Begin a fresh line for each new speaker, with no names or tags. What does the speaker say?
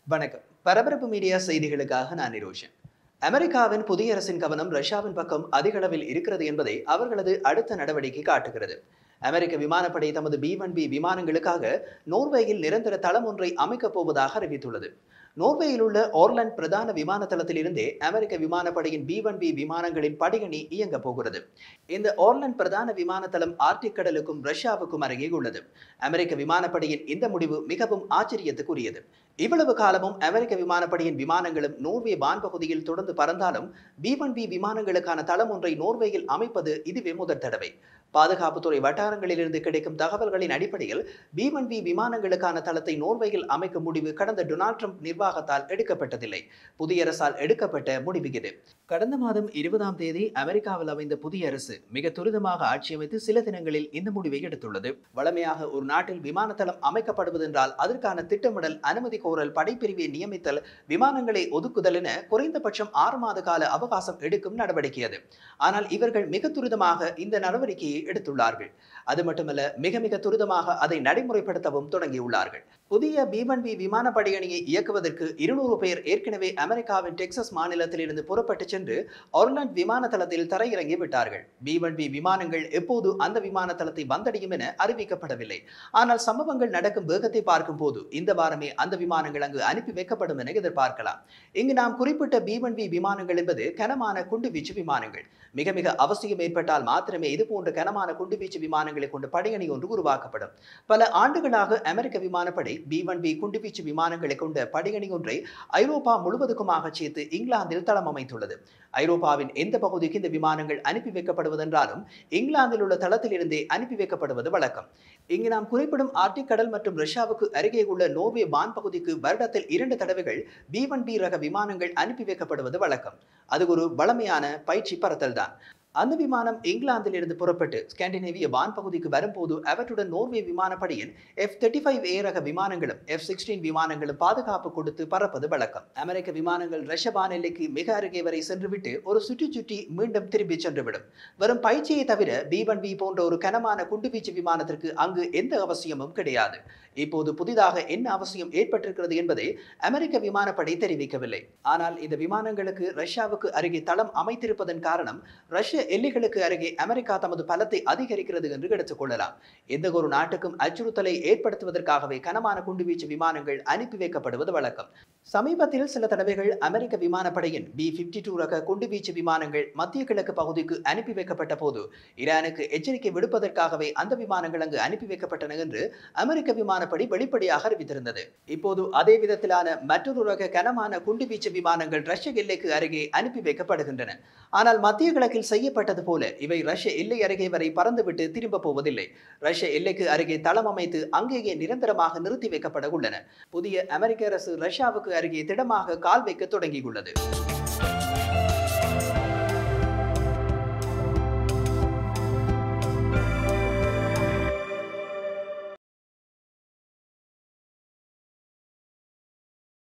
வணக்கம் பரபரப்பு மீடியா செய்திகளுக்காக நான் நிரோஷன் அமெரிக்காவின் புதிய அரசின் கவனம் ரஷ்யாவின் பக்கம் அதிக அளவில் இருக்கிறது என்பதை அவர்களது அடுத்த நடவடிக்கை காட்டுகிறது அமெரிக்க விமானப்படை தமது பி ஒன் பி விமானங்களுக்காக நோர்வேயில் நிரந்தர தளம் ஒன்றை அமைக்கப் போவதாக அறிவித்துள்ளது நோர்வேயில் உள்ள ஓர்லண்ட் பிரதான விமான தளத்திலிருந்தே அமெரிக்க விமானப்படையின் பி ஒன் பி விமானங்களின் படிகணி இயங்கப் போகிறது இந்த ஓர்லண்ட் பிரதான விமான தளம் ஆர்டிக் கடலுக்கும் ரஷ்யாவுக்கும் அருகே உள்ளது அமெரிக்க விமானப்படையின் இந்த முடிவு மிகவும் ஆச்சரியத்துக்குரியது இவ்வளவு காலமும் அமெரிக்க விமானப்படையின் விமானங்களும் நோர்வே வான்பகுதியில் தொடர்ந்து பறந்தாலும் பி ஒன் பி விமானங்களுக்கான தளம் ஒன்றை நோர்வேயில் அமைப்பது இதுவே முதற் தடவை பாதுகாப்புத்துறை வட்டாரங்களிலிருந்து கிடைக்கும் தகவல்களின் அடிப்படையில் பி ஒன் பி விமானங்களுக்கான தளத்தை நோர்வேயில் அமைக்கும் முடிவு கடந்த டொனால்ட் ட்ரம்ப் நிர்வாகத்தால் எடுக்கப்பட்டதில்லை புதிய அரசால் எடுக்கப்பட்ட முடிவு இது கடந்த மாதம் இருபதாம் தேதி அமெரிக்காவில் அமைந்த புதிய அரசு மிக துரிதமாக ஆட்சி அமைத்து சில தினங்களில் இந்த முடிவை எடுத்துள்ளது வழமையாக ஒரு நாட்டில் விமான தளம் அமைக்கப்படுவதென்றால் அதற்கான திட்டமிடல் அனுமதி கோரல் படைப்பிரிவை நியமித்தல் விமானங்களை ஒதுக்குதல் என குறைந்தபட்சம் ஆறு மாத கால அவகாசம் எடுக்கும் நடவடிக்கை அது ஆனால் இவர்கள் மிக துரிதமாக இந்த நடவடிக்கையை எடுத்துள்ளார்கள் அது மட்டுமல்ல மிக மிக துரிதமாக அதை நடைமுறைப்படுத்தவும் தொடங்கியுள்ளார்கள் புதிய பி ஒன் பி விமானப்படை அணியை இயக்குவதற்கு இருநூறு பேர் ஏற்கனவே அமெரிக்காவின் டெக்சஸ் மாநிலத்திலிருந்து புறப்பட்டு சென்று ஒர்லாண்ட் விமான தளத்தில் தரையிறங்கி விட்டார்கள் பி ஒன் பி விமானங்கள் எப்போது அந்த விமான தளத்தை வந்தடையும் என அறிவிக்கப்படவில்லை ஆனால் சம்பவங்கள் நடக்கும் வேகத்தை பார்க்கும் போது இந்த வாரமே அந்த விமானங்கள் அங்கு அனுப்பி வைக்கப்படும் என எதிர்பார்க்கலாம் இங்கு நாம் குறிப்பிட்ட பி ஒன் பி விமானங்கள் என்பது கனமான குண்டுவீச்சு விமானங்கள் மிக மிக அவசியம் ஏற்பட்டால் மாத்திரமே இது போன்ற கனமான குண்டுவீச்சு விமானங்களை கொண்டு படையணி ஒன்று உருவாக்கப்படும் பல ஆண்டுகளாக அமெரிக்க விமானப்படை பி ஒன் பி குண்டுவீச்சு விமானங்களை கொண்ட படையணி ஒன்றை ஐரோப்பா முழுவதுக்குமாக சேர்த்து இங்கிலாந்தில் தளம் அமைத்துள்ளது ஐரோப்பாவின் எந்த பகுதிக்கு இந்த விமானங்கள் அனுப்பி வைக்கப்படுவதென்றாலும் இங்கிலாந்தில் உள்ள தளத்திலிருந்தே அனுப்பி வைக்கப்படுவது வழக்கம் இங்கு நாம் குறிப்பிடும் ஆர்டிக் கடல் மற்றும் ரஷ்யாவுக்கு அருகே உள்ள நோர்வே வான் பகுதிக்கு வருடத்தில் இரண்டு தடவைகள் பி ஒன் பி ரக விமானங்கள் அனுப்பி வைக்கப்படுவது வழக்கம் அது ஒரு வளமையான பயிற்சி பறத்தல் தான் அந்த விமானம் இங்கிலாந்தில் இருந்து புறப்பட்டு ஸ்காண்டினேவிய வான் பகுதிக்கு வரும்போது அவற்றுடன் நோர்வே விமானப்படையின் எஃப் தேர்ட்டி ஃபைவ் ஏ ரக விமானங்களும் எஃப் சிக்ஸ்டீன் விமானங்களும் பாதுகாப்பு கொடுத்து பறப்பது வழக்கம் அமெரிக்க விமானங்கள் ரஷ்ய வான் எல்லைக்கு மிக அருகே வரை சென்றுவிட்டு ஒரு சுற்றி சுற்றி மீண்டும் திரும்பி சென்றுவிடும் வெறும் பயிற்சியை தவிர பி ஒன் பி போன்ற ஒரு கனமான குண்டுவீச்சு விமானத்திற்கு அங்கு எந்த அவசியமும் கிடையாது இப்போது புதிதாக என்ன அவசியம் ஏற்பட்டிருக்கிறது என்பதை அமெரிக்க விமானப்படை தெரிவிக்கவில்லை ஆனால் இந்த விமானங்களுக்கு ரஷ்யாவுக்கு அருகே தளம் அமைத்திருப்பதன் காரணம் ரஷ்ய எல்லைகளுக்கு அருகே அமெரிக்கா தமது பலத்தை அதிகரிக்கிறது என்று எடுத்துக் கொள்ளலாம் எந்த ஒரு நாட்டுக்கும் அச்சுறுத்தலை ஏற்படுத்துவதற்காகவே கனமான குண்டுவீச்சு விமானங்கள் அனுப்பி வைக்கப்படுவது வழக்கம் சமீபத்தில் சில தடவைகள் அமெரிக்க விமானப்படையின் பி பிப்டி டூ ரக குண்டுவீச்சு விமானங்கள் மத்திய கிழக்கு பகுதிக்கு அனுப்பி வைக்கப்பட்ட போது ஈரானுக்கு எச்சரிக்கை விடுப்பதற்காகவே அந்த விமானங்கள் அங்கு அனுப்பி வைக்கப்பட்டன என்று அமெரிக்க விமானப்படை வெளிப்படையாக அறிவித்திருந்தது இப்போது அதே விதத்திலான மற்றொரு ரக கனமான குண்டுவீச்சு விமானங்கள் ரஷ்ய எல்லைக்கு அருகே அனுப்பி வைக்கப்படுகின்றன ஆனால் மத்திய கிழக்கில் செய்யப்பட்டது போல இவை ரஷ்ய எல்லை அருகே வரை பறந்துவிட்டு திரும்ப போவதில்லை ரஷ்ய எல்லைக்கு அருகே தளம் அமைத்து அங்கேயே நிரந்தரமாக நிறுத்தி வைக்கப்பட உள்ளன புதிய அமெரிக்க அரசு ரஷ்யாவுக்கு அருகே திடமாக கால் வைக்க தொடங்கியுள்ளது